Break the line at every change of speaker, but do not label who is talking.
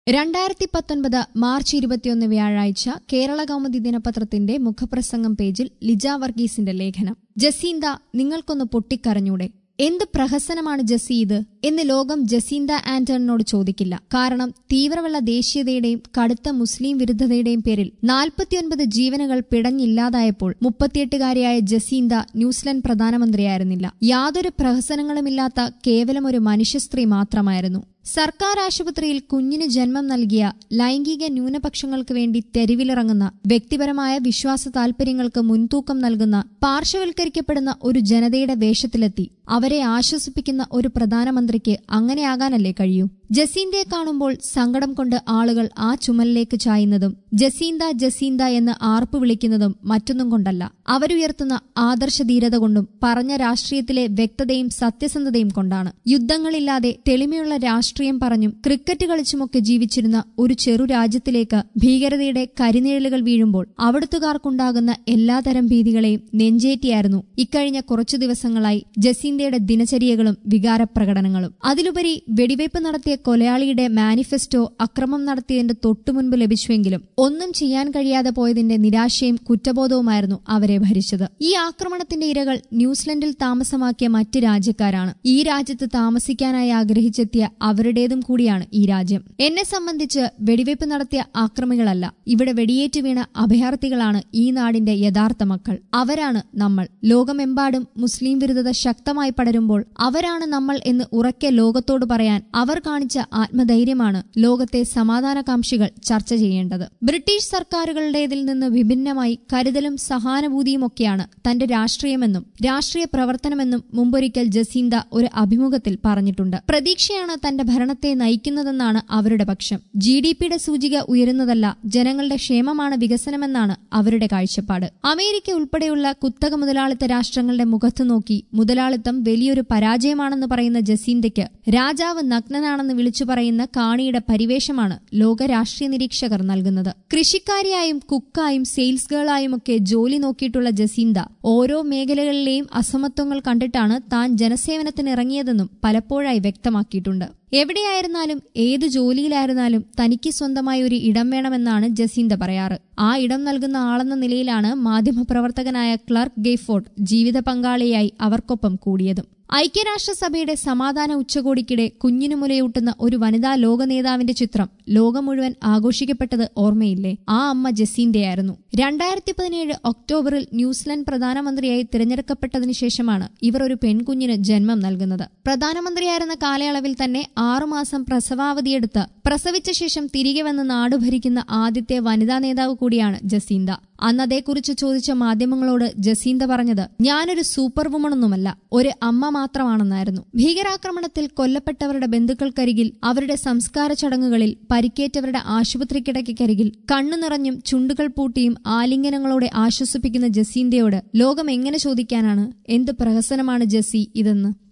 രണ്ടായിരത്തി പത്തൊൻപത് മാർച്ച് ഇരുപത്തിയൊന്ന് വ്യാഴാഴ്ച കേരള കൗമുദി ദിനപത്രത്തിന്റെ മുഖപ്രസംഗം പേജിൽ ലിജ വർഗീസിന്റെ ലേഖനം ജസീന്ത നിങ്ങൾക്കൊന്ന് പൊട്ടിക്കരഞ്ഞൂടെ എന്ത് പ്രഹസനമാണ് ജസി ഇത് എന്ന് ലോകം ജസീന്ത ആന്റണിനോട് ചോദിക്കില്ല കാരണം തീവ്രവെള്ള ദേശീയതയുടെയും കടുത്ത മുസ്ലിം വിരുദ്ധതയുടെയും പേരിൽ നാൽപ്പത്തിയൊൻപത് ജീവനുകൾ പിടഞ്ഞില്ലാതായപ്പോൾ മുപ്പത്തിയെട്ടുകാരിയായ ജസീന്ത ന്യൂസിലൻഡ് പ്രധാനമന്ത്രിയായിരുന്നില്ല യാതൊരു പ്രഹസനങ്ങളുമില്ലാത്ത കേവലം ഒരു മനുഷ്യസ്ത്രീ മാത്രമായിരുന്നു സർക്കാർ ആശുപത്രിയിൽ കുഞ്ഞിന് ജന്മം നൽകിയ ലൈംഗിക ന്യൂനപക്ഷങ്ങൾക്ക് വേണ്ടി തെരുവിലിറങ്ങുന്ന വ്യക്തിപരമായ വിശ്വാസ താൽപര്യങ്ങൾക്ക് മുൻതൂക്കം നൽകുന്ന പാർശ്വവൽക്കരിക്കപ്പെടുന്ന ഒരു ജനതയുടെ വേഷത്തിലെത്തി അവരെ ആശ്വസിപ്പിക്കുന്ന ഒരു പ്രധാനമന്ത്രിക്ക് അങ്ങനെയാകാനല്ലേ കഴിയൂ ജസീന്തയെ കാണുമ്പോൾ സങ്കടം കൊണ്ട് ആളുകൾ ആ ചുമലിലേക്ക് ചായുന്നതും ജസീന്ത ജസീന്ത എന്ന് ആർപ്പ് വിളിക്കുന്നതും മറ്റൊന്നും കൊണ്ടല്ല അവരുയർത്തുന്ന ആദർശധീരത കൊണ്ടും പറഞ്ഞ രാഷ്ട്രീയത്തിലെ വ്യക്തതയും സത്യസന്ധതയും കൊണ്ടാണ് യുദ്ധങ്ങളില്ലാതെ തെളിമയുള്ള രാഷ്ട്രീയം പറഞ്ഞും ക്രിക്കറ്റ് കളിച്ചുമൊക്കെ ജീവിച്ചിരുന്ന ഒരു ചെറു രാജ്യത്തിലേക്ക് ഭീകരതയുടെ കരിനിഴലുകൾ വീഴുമ്പോൾ അവിടുത്തുകാർക്കുണ്ടാകുന്ന എല്ലാതരം ഭീതികളെയും നെഞ്ചേറ്റിയായിരുന്നു ഇക്കഴിഞ്ഞ കുറച്ചു ദിവസങ്ങളായി ജസീന്തയുടെ ദിനചര്യകളും വികാരപ്രകടനങ്ങളും അതിലുപരി വെടിവയ്പ് നടത്തിയ കൊലയാളിയുടെ മാനിഫെസ്റ്റോ അക്രമം നടത്തിയതിന്റെ തൊട്ടുമുൻപ് ലഭിച്ചുവെങ്കിലും ഒന്നും ചെയ്യാൻ കഴിയാതെ പോയതിന്റെ നിരാശയും കുറ്റബോധവുമായിരുന്നു അവരെ ഭരിച്ചത് ഈ ആക്രമണത്തിന്റെ ഇരകൾ ന്യൂസിലൻഡിൽ താമസമാക്കിയ മറ്റ് രാജ്യക്കാരാണ് ഈ രാജ്യത്ത് താമസിക്കാനായി ആഗ്രഹിച്ചെത്തിയ അവരുടേതും കൂടിയാണ് ഈ രാജ്യം എന്നെ സംബന്ധിച്ച് വെടിവയ്പ് നടത്തിയ ആക്രമികളല്ല ഇവിടെ വെടിയേറ്റ് വീണ അഭയാർത്ഥികളാണ് ഈ നാടിന്റെ യഥാർത്ഥ മക്കൾ അവരാണ് നമ്മൾ ലോകമെമ്പാടും മുസ്ലിം വിരുദ്ധത ശക്തമായി പടരുമ്പോൾ അവരാണ് നമ്മൾ എന്ന് ഉറക്കെ ലോകത്തോട് പറയാൻ അവർ കാണിച്ച ആത്മധൈര്യമാണ് ലോകത്തെ സമാധാനകാംക്ഷികൾ ചർച്ച ചെയ്യേണ്ടത് ബ്രിട്ടീഷ് സർക്കാരുകളുടേതിൽ നിന്ന് വിഭിന്നമായി കരുതലും സഹാനുഭൂതിയുമൊക്കെയാണ് തന്റെ രാഷ്ട്രീയമെന്നും രാഷ്ട്രീയ പ്രവർത്തനമെന്നും മുമ്പൊരിക്കൽ ജസീന്ത ഒരു അഭിമുഖത്തിൽ പറഞ്ഞിട്ടുണ്ട് പ്രതീക്ഷയാണ് തന്റെ ഭരണത്തെ നയിക്കുന്നതെന്നാണ് അവരുടെ പക്ഷം ജി ഡി പിയുടെ സൂചിക ഉയരുന്നതല്ല ജനങ്ങളുടെ ക്ഷേമമാണ് വികസനമെന്നാണ് അവരുടെ കാഴ്ചപ്പാട് അമേരിക്ക ഉൾപ്പെടെയുള്ള കുത്തക മുതലാളിത്ത രാഷ്ട്രങ്ങളുടെ മുഖത്തു നോക്കി മുതലാളിത്തം വലിയൊരു പരാജയമാണെന്ന് പറയുന്ന ജസീന്തയ്ക്ക് രാജാവ് നഗ്നനാണെന്ന് വിളിച്ചു പറയുന്ന കാണിയുടെ പരിവേഷമാണ് ലോക രാഷ്ട്രീയ നിരീക്ഷകർ നൽകുന്നത് കൃഷിക്കാരിയായും കുക്കായും സെയിൽസ് ഗേളായും ഒക്കെ ജോലി നോക്കിയിട്ടുള്ള ജസീന്ത ഓരോ മേഖലകളിലെയും അസമത്വങ്ങൾ കണ്ടിട്ടാണ് താൻ ജനസേവനത്തിന് ഇറങ്ങിയതെന്നും പലപ്പോഴായി വ്യക്തമാക്കിയിട്ടുണ്ട് എവിടെയായിരുന്നാലും ഏത് ജോലിയിലായിരുന്നാലും തനിക്ക് സ്വന്തമായി ഒരു ഇടം വേണമെന്നാണ് ജസീന്ത പറയാറ് ആ ഇടം നൽകുന്ന ആളെന്ന നിലയിലാണ് മാധ്യമപ്രവർത്തകനായ ക്ലർക്ക് ഗെയ്ഫോർഡ് ജീവിത പങ്കാളിയായി അവർക്കൊപ്പം കൂടിയതും ഐക്യരാഷ്ട്രസഭയുടെ സമാധാന ഉച്ചകോടിക്കിടെ കുഞ്ഞിനു മുലയൂട്ടുന്ന ഒരു വനിതാ ലോക നേതാവിന്റെ ചിത്രം ലോകം മുഴുവൻ ആഘോഷിക്കപ്പെട്ടത് ഓർമ്മയില്ലേ ആ അമ്മ ജസീന്തയായിരുന്നു രണ്ടായിരത്തി പതിനേഴ് ഒക്ടോബറിൽ ന്യൂസിലൻഡ് പ്രധാനമന്ത്രിയായി തിരഞ്ഞെടുക്കപ്പെട്ടതിനു ശേഷമാണ് ഇവർ ഒരു പെൺകുഞ്ഞിന് ജന്മം നൽകുന്നത് പ്രധാനമന്ത്രിയായിരുന്ന കാലയളവിൽ തന്നെ ആറുമാസം പ്രസവാവധിയെടുത്ത് പ്രസവിച്ച ശേഷം തിരികെ വന്ന് നാട് ഭരിക്കുന്ന ആദ്യത്തെ വനിതാ നേതാവ് കൂടിയാണ് ജസീന്ത അന്ന് അതേക്കുറിച്ച് ചോദിച്ച മാധ്യമങ്ങളോട് ജസീന്ത പറഞ്ഞത് ഞാനൊരു സൂപ്പർ വുമണൊന്നുമല്ല ഒരു അമ്മ മാത്രമാണെന്നായിരുന്നു ഭീകരാക്രമണത്തിൽ കൊല്ലപ്പെട്ടവരുടെ ബന്ധുക്കൾക്കരികിൽ അവരുടെ സംസ്കാര ചടങ്ങുകളിൽ പരിക്കേറ്റവരുടെ ആശുപത്രി കിടക്കയ്ക്കരികിൽ കണ്ണു നിറഞ്ഞും ചുണ്ടുകൾ പൂട്ടിയും ആലിംഗനങ്ങളോടെ ആശ്വസിപ്പിക്കുന്ന ജസീന്തയോട് ലോകം എങ്ങനെ ചോദിക്കാനാണ് എന്ത് പ്രഹസനമാണ് ജസി ഇതെന്ന്